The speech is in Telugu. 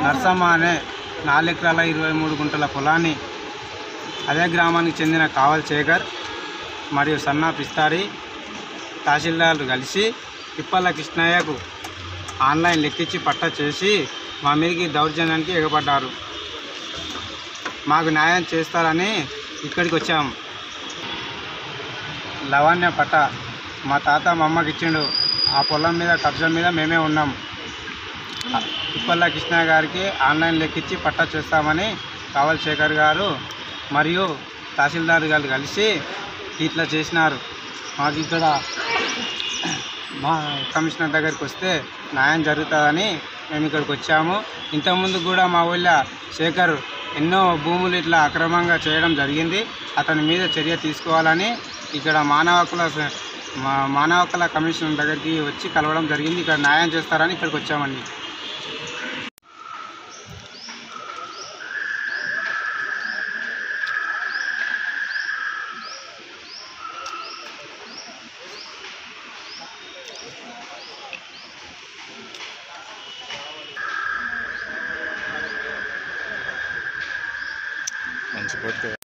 నర్సమ్మ అనే నాలుగు ఎకరాల ఇరవై మూడు గుంటల పొలాన్ని అదే గ్రామానికి చెందిన కావల్ శేఖర్ మరియు సన్నా పిస్తారి తహసీల్దార్లు కలిసి తిప్పల కృష్ణయ్యకు ఆన్లైన్ లెక్కించి పట్టా చేసి మా మీదకి దౌర్జన్యానికి ఎగబడ్డారు మాకు న్యాయం చేస్తారని ఇక్కడికి వచ్చాం లవణ్య పట్ట మా తాత మా అమ్మకి ఇచ్చిండు ఆ పొలం మీద కబ్జా మీద మేమే ఉన్నాం తిప్పల్ల కృష్ణ గారికి ఆన్లైన్ లెక్కించి పట్టా చేస్తామని కావల్ శేఖర్ గారు మరియు తహసీల్దార్ గారు కలిసి ఇట్లా చేసినారు మాకు ఇక్కడ మా కమిషనర్ దగ్గరికి వస్తే న్యాయం జరుగుతుందని మేము ఇక్కడికి వచ్చాము ఇంతకుముందు కూడా మా ఊళ్ళో శేఖర్ ఎన్నో భూములు ఇట్లా అక్రమంగా చేయడం జరిగింది అతని మీద చర్య తీసుకోవాలని ఇక్కడ మానవ హక్కుల స- మా మానవ హక్కుల కమిషన్ దగ్గరికి వచ్చి కలవడం జరిగింది ఇక్కడ న్యాయం చేస్తారని ఇక్కడికి వచ్చామండి మంచి కొట్టు